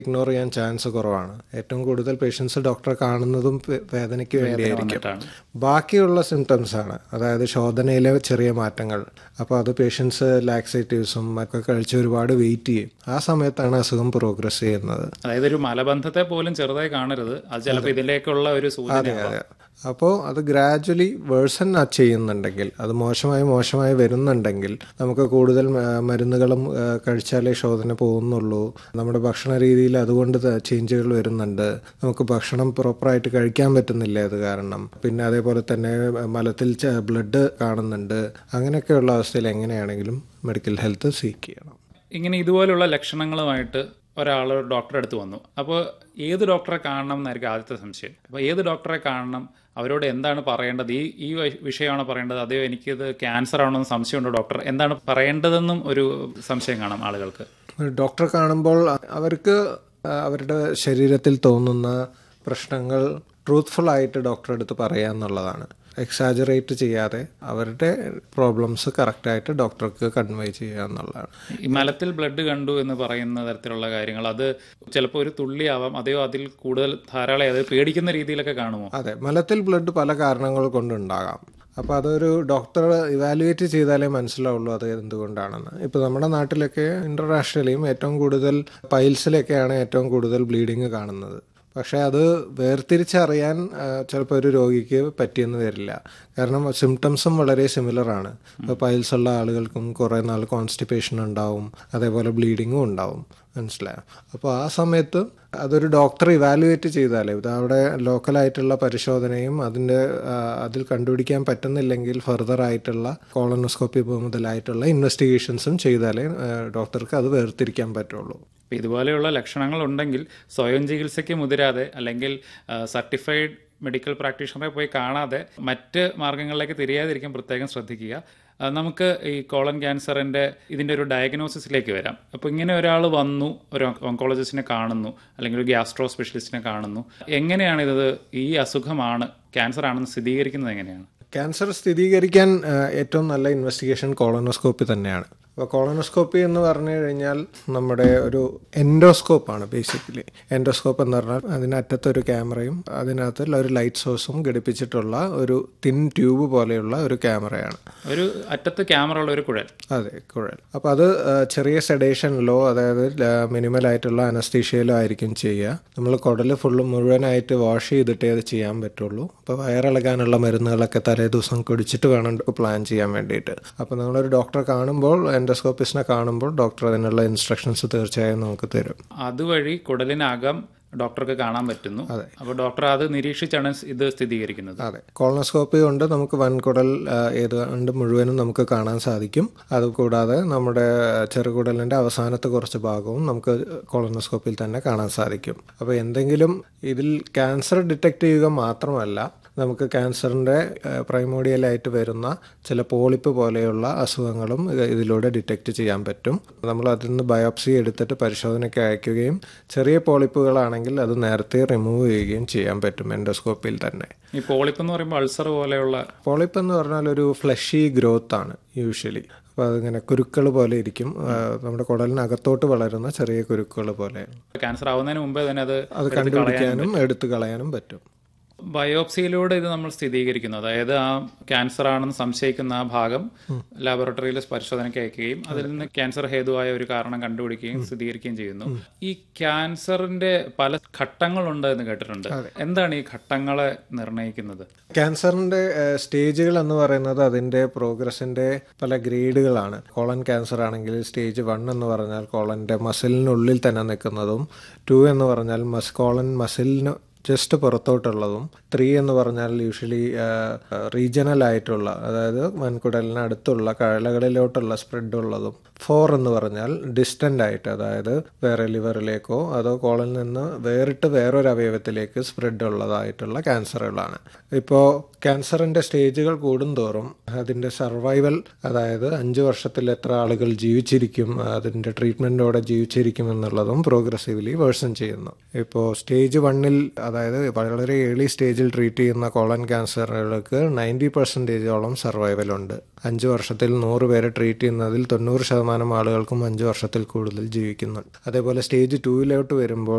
ignore ചെയ്യാൻ chance കുറവാണ് ഏറ്റവും കൂടുതൽ പേഷ്യൻസ് ഡോക്ടറെ കാണുന്നതും വേ- വേദനയ്ക്ക് വേണ്ടിയായിരിക്കും വന്നിട്ടാണ് ബാക്കിയുള്ള സിംറ്റംസ് ആണ് അതായത് ശോധനയിലെ ചെറിയ മാറ്റങ്ങൾ അപ്പോൾ അത് പേഷ്യൻസ് ലാക്സേറ്റീവ്സും ഒക്കെ കഴിച്ച് ഒരുപാട് വെയിറ്റ് ചെയ്യും ആ സമയത്താണ് അസുഖം പ്രോഗ്രസ് ചെയ്യുന്നത് അതായത് ഒരു മലബന്ധത്തെ പോലും ചെറുതായി കാണരുത് അത് ചിലപ്പോൾ ഇതിലേക്കുള്ള ഒരു സൂചന അപ്പോൾ അത് ഗ്രാജ്വലി വേഴ്സൺ ചെയ്യുന്നുണ്ടെങ്കിൽ അത് മോശമായി മോശമായി വരുന്നുണ്ടെങ്കിൽ നമുക്ക് കൂടുതൽ മ- മരുന്നുകളും ആ, കഴിച്ചാലേ ശോധന പോകുന്നുള്ളൂ നമ്മുടെ ഭക്ഷണ രീതിയിൽ അതുകൊണ്ട് ചേഞ്ചുകൾ വരുന്നുണ്ട് നമുക്ക് ഭക്ഷണം പ്രോപ്പറായിട്ട് കഴിക്കാൻ പറ്റുന്നില്ല അത് കാരണം പിന്നെ അതേപോലെ തന്നെ മലത്തിൽ ബ്ലഡ് കാണുന്നുണ്ട് അങ്ങനെയൊക്കെയുള്ള അവസ്ഥയിൽ എങ്ങനെയാണെങ്കിലും മെഡിക്കൽ ഹെൽത്ത് സീക്ക് ചെയ്യണം ഇങ്ങനെ ഇതുപോലുള്ള ലക്ഷണങ്ങളുമായിട്ട് ഒരാൾ ഡോക്ടറെ അടുത്ത് വന്നു അപ്പോൾ ഏത് ഡോക്ടറെ കാണണം എന്നായിരിക്കും ആദ്യത്തെ സംശയം അപ്പോൾ ഏത് ഡോക്ടറെ കാണണം അവരോട് എന്താണ് പറയേണ്ടത് ഈ ഈ വ- വിഷയമാണോ പറയേണ്ടത് അതെയോ എനിക്കിത് ക്യാൻസർ ആണോ എന്ന് സംശയമുണ്ടോ ഡോക്ടർ എന്താണ് പറയേണ്ടതെന്നും ഒരു സംശയം കാണാം ആളുകൾക്ക് ഡോക്ടറെ കാണുമ്പോൾ അവർക്ക് അവരുടെ ശരീരത്തിൽ തോന്നുന്ന പ്രശ്നങ്ങൾ ട്രൂത്ത്ഫുൾ ആയിട്ട് ഡോക്ടറെ അടുത്ത് പറയുക എന്നുള്ളതാണ് എക്സാജറേറ്റ് ചെയ്യാതെ അവരുടെ പ്രോബ്ലംസ് കറക്റ്റായിട്ട് ഡോക്ടർക്ക് കൺവേ ചെയ്യുക എന്നുള്ളതാണ് ഈ മലത്തിൽ ബ്ലഡ് കണ്ടു എന്ന് പറയുന്ന തരത്തിലുള്ള കാര്യങ്ങൾ അത് ചിലപ്പോൾ ഒരു തുള്ളിയാവാം അതെയോ അതിൽ കൂടുതൽ ധാരാളം അത് പേടിക്കുന്ന രീതിയിലൊക്കെ കാണുമോ അതെ മലത്തിൽ ബ്ലഡ് പല കാരണങ്ങൾ കൊണ്ടുണ്ടാകാം അപ്പോൾ അതൊരു ഡോക്ടർ ഇവാലുവേറ്റ് ചെയ്താലേ മനസ്സിലാവുള്ളൂ അത് എന്തുകൊണ്ടാണെന്ന് ഇപ്പോൾ നമ്മുടെ നാട്ടിലൊക്കെ ഇൻ്റർനാഷണലിയും ഏറ്റവും കൂടുതൽ പൈൽസിലൊക്കെയാണ് ഏറ്റവും കൂടുതൽ ബ്ലീഡിങ് കാണുന്നത് പക്ഷേ അത് വേർതിരിച്ചറിയാൻ ചിലപ്പോൾ ഒരു രോഗിക്ക് പറ്റിയെന്ന് വരില്ല കാരണം സിംറ്റംസും വളരെ സിമിലർ ആണ് ഇപ്പോൾ പൈൽസ് ഉള്ള ആളുകൾക്കും കുറേ നാൾ കോൺസ്റ്റിപ്പേഷൻ ഉണ്ടാവും അതേപോലെ ബ്ലീഡിങ്ങും ഉണ്ടാവും മനസ്സിലായോ അപ്പോൾ ആ സമയത്ത് അതൊരു ഡോക്ടർ ഇവാലുവേറ്റ് ചെയ്താലേ ഇത് അവിടെ ലോക്കലായിട്ടുള്ള പരിശോധനയും അതിൻ്റെ ആ, അതിൽ കണ്ടുപിടിക്കാൻ പറ്റുന്നില്ലെങ്കിൽ ഫർദർ ആയിട്ടുള്ള കോളനോസ്കോപ്പി മുതലായിട്ടുള്ള ഇൻവെസ്റ്റിഗേഷൻസും ചെയ്താലേ ആ, ഡോക്ടർക്ക് അത് വേർതിരിക്കാൻ പറ്റുള്ളൂ അപ്പോൾ ഇതുപോലെയുള്ള ലക്ഷണങ്ങൾ ഉണ്ടെങ്കിൽ സ്വയം ചികിത്സയ്ക്ക് മുതിരാതെ അല്ലെങ്കിൽ സർട്ടിഫൈഡ് മെഡിക്കൽ പ്രാക്ടീഷണറെ പോയി കാണാതെ മറ്റ് മാർഗങ്ങളിലേക്ക് തിരിയാതിരിക്കാൻ പ്രത്യേകം ശ്രദ്ധിക്കുക ആ, നമുക്ക് ഈ കോളൻ ക്യാൻസറിൻ്റെ ഇതിൻ്റെ ഒരു ഡയഗ്നോസിസിലേക്ക് വരാം അപ്പോൾ ഇങ്ങനെ ഒരാൾ വന്നു ഒരു ഓങ്കോളജിസ്റ്റിനെ കാണുന്നു അല്ലെങ്കിൽ ഒരു ഗ്യാസ്ട്രോ സ്പെഷ്യലിസ്റ്റിനെ കാണുന്നു എങ്ങനെയാണ് ഇത് ഈ അസുഖമാണ് ക്യാൻസർ ആണെന്ന് സ്ഥിരീകരിക്കുന്നത് എങ്ങനെയാണ് ക്യാൻസർ സ്ഥിരീകരിക്കാൻ ആ, ഏറ്റവും നല്ല ഇൻവെസ്റ്റിഗേഷൻ കോളനോസ്കോപ്പി തന്നെയാണ് അപ്പോൾ കോളനോസ്കോപ്പി എന്ന് പറഞ്ഞു കഴിഞ്ഞാൽ നമ്മുടെ ഒരു എൻഡോസ്കോപ്പാണ് ബേസിക്കലി എൻഡോസ്കോപ്പ് എന്ന് പറഞ്ഞാൽ അതിനറ്റത്ത് ഒരു ക്യാമറയും അതിനകത്ത് ഒരു ലൈറ്റ് സോഴ്സും ഘടിപ്പിച്ചിട്ടുള്ള ഒരു തിൻ ട്യൂബ് പോലെയുള്ള ഒരു ക്യാമറയാണ് ഒരു അറ്റത്ത് ക്യാമറ ഉള്ള ഒരു കുഴൽ അതെ കുഴൽ അപ്പോൾ അത് ആ, ചെറിയ സെഡേഷനിലോ അതായത് മിനിമൽ ആയിട്ടുള്ള അനസ്തീഷ്യയിലോ ആയിരിക്കും ചെയ്യുക നമ്മൾ കുടൽ ഫുള്ള് മുഴുവനായിട്ട് വാഷ് ചെയ്തിട്ടേ അത് ചെയ്യാൻ പറ്റുള്ളൂ അപ്പോൾ വയറിളകാനുള്ള മരുന്നുകളൊക്കെ തലേ ദിവസം കുടിച്ചിട്ട് വേണം പ്ലാൻ ചെയ്യാൻ വേണ്ടിയിട്ട് അപ്പോൾ നമ്മളൊരു ഡോക്ടറെ കാണുമ്പോൾ എൻഡോസ്കോപ്പിസ്റ്റിനെ കാണുമ്പോൾ ഡോക്ടർ അതിനുള്ള ഇൻസ്ട്രക്ഷൻസ് തീർച്ചയായും നമുക്ക് തരും അതുവഴി കുടലിനകം ഡോക്ടർക്ക് കാണാൻ പറ്റുന്നു അപ്പോൾ ഡോക്ടർ അത് നിരീക്ഷിച്ചാണ് ഇത് സ്ഥിരീകരിക്കുന്നത് അതെ കോളനോസ്കോപ്പി കൊണ്ട് നമുക്ക് വൻകുടൽ ആ, ഏതാണ്ട് മുഴുവനും നമുക്ക് കാണാൻ സാധിക്കും അതുകൂടാതെ നമ്മുടെ ചെറുകുടലിൻ്റെ അവസാനത്തെ കുറച്ച് ഭാഗവും നമുക്ക് കോളനോസ്കോപ്പിയിൽ തന്നെ കാണാൻ സാധിക്കും അപ്പോൾ എന്തെങ്കിലും ഇതിൽ ക്യാൻസർ ഡിറ്റക്ട് ചെയ്യുക മാത്രമല്ല നമുക്ക് ക്യാൻസറിൻ്റെ പ്രൈമോഡിയലായിട്ട് വരുന്ന ചില പോളിപ്പ് പോലെയുള്ള അസുഖങ്ങളും ഇത് ഇതിലൂടെ ഡിറ്റക്ട് ചെയ്യാൻ പറ്റും നമ്മൾ അതിൽ നിന്ന് ബയോപ്സി എടുത്തിട്ട് പരിശോധനയ്ക്ക് അയക്കുകയും ചെറിയ പോളിപ്പുകളാണെങ്കിൽ അത് നേരത്തെ റിമൂവ് ചെയ്യുകയും ചെയ്യാൻ പറ്റും എൻഡോസ്കോപ്പിയിൽ തന്നെ ഈ പോളിപ്പ് എന്ന് പറയുമ്പോൾ അൾസർ പോലെയുള്ള പോളിപ്പ് എന്ന് പറഞ്ഞാൽ ഒരു ഫ്ലഷി ഗ്രോത്ത് ആണ് യൂഷ്വലി അപ്പോൾ അതിങ്ങനെ കുരുക്കൾ പോലെ ഇരിക്കും ആ, നമ്മുടെ കുടലിനകത്തോട്ട് വളരുന്ന ചെറിയ കുരുക്കൾ പോലെ ക്യാൻസർ ആവുന്നതിന് മുമ്പേ തന്നെ അത് അത് കണ്ടുപിടിക്കാനും എടുത്തു കളയാനും പറ്റും ബയോപ്സിയിലൂടെ ഇത് നമ്മൾ സ്ഥിരീകരിക്കുന്നു അതായത് ആ ക്യാൻസർ ആണെന്ന് സംശയിക്കുന്ന ആ ഭാഗം ലാബോറട്ടറിയിൽ പരിശോധനയ്ക്ക് അയക്കുകയും അതിൽ നിന്ന് ക്യാൻസർ ഹേതുവായ ഒരു കാരണം കണ്ടുപിടിക്കുകയും സ്ഥിരീകരിക്കുകയും ചെയ്യുന്നു ഈ ക്യാൻസറിന്റെ പല ഘട്ടങ്ങളുണ്ട് എന്ന് കേട്ടിട്ടുണ്ട് എന്താണ് ഈ ഘട്ടങ്ങളെ നിർണ്ണയിക്കുന്നത് ക്യാൻസറിന്റെ സ്റ്റേജുകൾ എന്ന് പറയുന്നത് അതിന്റെ പ്രോഗ്രസിന്റെ പല ഗ്രേഡുകളാണ് കോളൻ ക്യാൻസർ ആണെങ്കിൽ സ്റ്റേജ് വൺ എന്ന് പറഞ്ഞാൽ കോളന്റെ മസിലിനുള്ളിൽ തന്നെ നിൽക്കുന്നതും ടു എന്ന് പറഞ്ഞാൽ മസ് കോളൻ മസിലിന് ജസ്റ്റ് പുറത്തോട്ടുള്ളതും ത്രീ എന്ന് പറഞ്ഞാൽ യൂഷ്വലി റീജിയണൽ ആയിട്ടുള്ള അതായത് വൻകുടലിന് അടുത്തുള്ള കഴലകളിലോട്ടുള്ള സ്പ്രെഡ് ഉള്ളതും ഫോർ എന്ന് പറഞ്ഞാൽ ഡിസ്റ്റൻ്റ് ആയിട്ട് അതായത് വേറെ ലിവറിലേക്കോ അതോ കോളിൽ നിന്ന് വേറിട്ട് വേറൊരു അവയവത്തിലേക്ക് സ്പ്രെഡ് ഉള്ളതായിട്ടുള്ള ക്യാൻസറുകളാണ് ഇപ്പോൾ ക്യാൻസറിൻ്റെ സ്റ്റേജുകൾ കൂടുന്തോറും അതിൻ്റെ സർവൈവൽ അതായത് അഞ്ച് വർഷത്തിൽ എത്ര ആളുകൾ ജീവിച്ചിരിക്കും അതിൻ്റെ ട്രീറ്റ്മെൻറ്റോടെ ജീവിച്ചിരിക്കും എന്നുള്ളതും പ്രോഗ്രസീവ്ലി വേഴ്സൺ ചെയ്യുന്നു ഇപ്പോൾ സ്റ്റേജ് വണ്ണിൽ അതായത് വളരെ ഏർലി സ്റ്റേജിൽ ട്രീറ്റ് ചെയ്യുന്ന കോളൻ ക്യാൻസറുകൾക്ക് നയൻറ്റി പെർസെൻറ്റേജോളം സർവൈവൽ ഉണ്ട് അഞ്ച് വർഷത്തിൽ നൂറ് പേരെ ട്രീറ്റ് ചെയ്യുന്നതിൽ തൊണ്ണൂറ് ശതമാനം ആളുകൾക്കും അഞ്ച് വർഷത്തിൽ കൂടുതൽ ജീവിക്കുന്നുണ്ട് അതേപോലെ സ്റ്റേജ് ടൂവിലോട്ട് വരുമ്പോൾ